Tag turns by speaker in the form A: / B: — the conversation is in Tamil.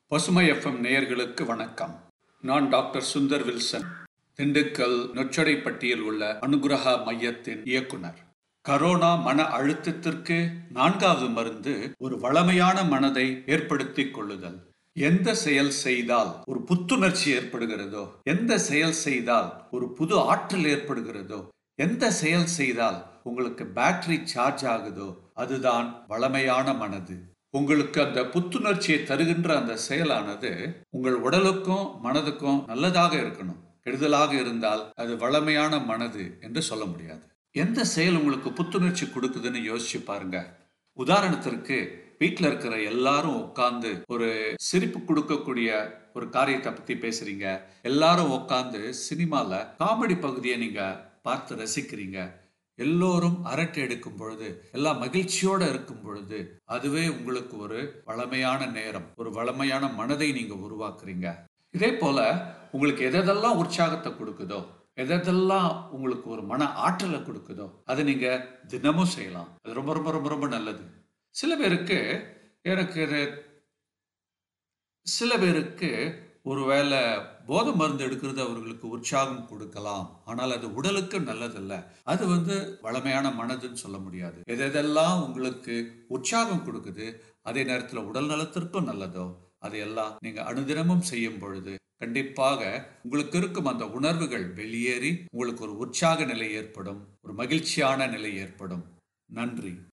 A: பசுமை எஃப்எம் நேயர்களுக்கு வணக்கம் நான் டாக்டர் சுந்தர் வில்சன் திண்டுக்கல் நொச்சடைப்பட்டியில் உள்ள அனுகிரகா மையத்தின் இயக்குனர் கரோனா மன அழுத்தத்திற்கு நான்காவது மருந்து ஒரு வளமையான மனதை ஏற்படுத்திக் கொள்ளுதல் எந்த செயல் செய்தால் ஒரு புத்துணர்ச்சி ஏற்படுகிறதோ எந்த செயல் செய்தால் ஒரு புது ஆற்றல் ஏற்படுகிறதோ எந்த செயல் செய்தால் உங்களுக்கு பேட்டரி சார்ஜ் ஆகுதோ அதுதான் வளமையான மனது உங்களுக்கு அந்த புத்துணர்ச்சியை தருகின்ற அந்த செயலானது உங்கள் உடலுக்கும் மனதுக்கும் நல்லதாக இருக்கணும் கெடுதலாக இருந்தால் அது வளமையான மனது என்று சொல்ல முடியாது எந்த செயல் உங்களுக்கு புத்துணர்ச்சி கொடுக்குதுன்னு யோசிச்சு பாருங்க உதாரணத்திற்கு வீட்டில் இருக்கிற எல்லாரும் உட்காந்து ஒரு சிரிப்பு கொடுக்கக்கூடிய ஒரு காரியத்தை பத்தி பேசுறீங்க எல்லாரும் உட்காந்து சினிமால காமெடி பகுதியை நீங்க பார்த்து ரசிக்கிறீங்க எல்லோரும் அரட்டை எடுக்கும் பொழுது எல்லாம் மகிழ்ச்சியோட இருக்கும் பொழுது அதுவே உங்களுக்கு ஒரு வளமையான நேரம் ஒரு வளமையான மனதை நீங்க உருவாக்குறீங்க இதே போல உங்களுக்கு எதெல்லாம் உற்சாகத்தை கொடுக்குதோ எதெல்லாம் உங்களுக்கு ஒரு மன ஆற்றலை கொடுக்குதோ அதை நீங்க தினமும் செய்யலாம் அது ரொம்ப ரொம்ப ரொம்ப ரொம்ப நல்லது சில பேருக்கு எனக்கு இது சில பேருக்கு ஒருவேளை போதை மருந்து எடுக்கிறது அவர்களுக்கு உற்சாகம் கொடுக்கலாம் ஆனால் அது உடலுக்கு நல்லதல்ல அது வந்து வளமையான மனதுன்னு சொல்ல முடியாது எது எதெல்லாம் உங்களுக்கு உற்சாகம் கொடுக்குது அதே நேரத்தில் உடல் நலத்திற்கும் நல்லதோ அதையெல்லாம் நீங்க அனுதினமும் செய்யும் பொழுது கண்டிப்பாக உங்களுக்கு இருக்கும் அந்த உணர்வுகள் வெளியேறி உங்களுக்கு ஒரு உற்சாக நிலை ஏற்படும் ஒரு மகிழ்ச்சியான நிலை ஏற்படும் நன்றி